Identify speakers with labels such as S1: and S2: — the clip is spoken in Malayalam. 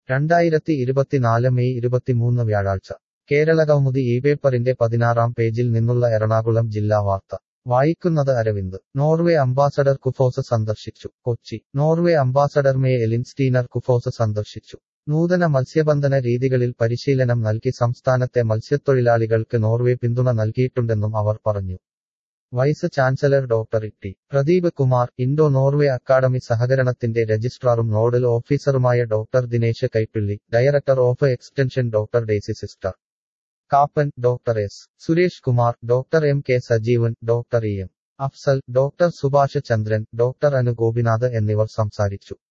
S1: രണ്ടായിരത്തി ഇരുപത്തിനാല് മെയ് ഇരുപത്തിമൂന്ന് വ്യാഴാഴ്ച കേരളകൗമുദി ഈ പേപ്പറിന്റെ പതിനാറാം പേജിൽ നിന്നുള്ള എറണാകുളം ജില്ലാ വാർത്ത വായിക്കുന്നത് അരവിന്ദ് നോർവേ അംബാസഡർ കുഫോസ് സന്ദർശിച്ചു Kochi Norway ambassador May Elin Stener KUFOS സന്ദർശിച്ചു നൂതന മത്സ്യബന്ധന രീതികളിൽ പരിശീലനം നൽകി സംസ്ഥാനത്തെ മത്സ്യത്തൊഴിലാളികൾക്ക് നോർവേ പിന്തുണ നൽകിയിട്ടുണ്ടെന്നും അവർ പറഞ്ഞു vice chancellor doctor T Pradeep Kumar Indo Norway academy സഹകരണത്തിന്റെ രജിസ്ട്രാറും നോഡൽ ഓഫീസറുമായ doctor Dinesh Kaippilly director of extension doctor Daisy sister Kappan doctor S Suresh Kumar doctor M K Sajeevan doctor E M Afsal doctor Subhash Chandran doctor Anu Gopinath എന്നിവർ സംസാരിച്ചു